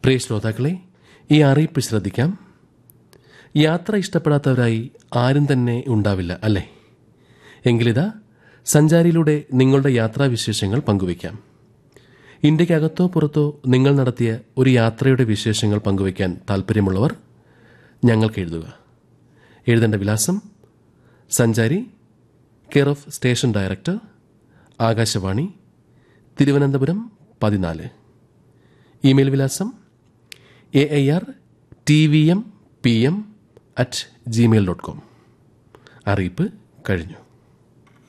പ്രിയ ശ്രോതാക്കളെ ഈ അറിയിപ്പ് ശ്രദ്ധിക്കാം യാത്ര ഇഷ്ടപ്പെടാത്തവരായി ആരും തന്നെ ഉണ്ടാവില്ല അല്ലേ എങ്കിലിതാ സഞ്ചാരിയിലൂടെ നിങ്ങളുടെ യാത്രാവിശേഷങ്ങൾ പങ്കുവയ്ക്കാം ഇന്ത്യക്കകത്തോ പുറത്തോ നിങ്ങൾ നടത്തിയ ഒരു യാത്രയുടെ വിശേഷങ്ങൾ പങ്കുവയ്ക്കാൻ താൽപ്പര്യമുള്ളവർ ഞങ്ങൾക്ക് എഴുതുക എഴുതേണ്ട വിലാസം സഞ്ചാരി care of station director Akashvani Thiruvananthapuram പതിനാല് ഇമെയിൽ വിലാസം A I R T V M P M at Gmail dot com അറിയിപ്പ് കഴിഞ്ഞു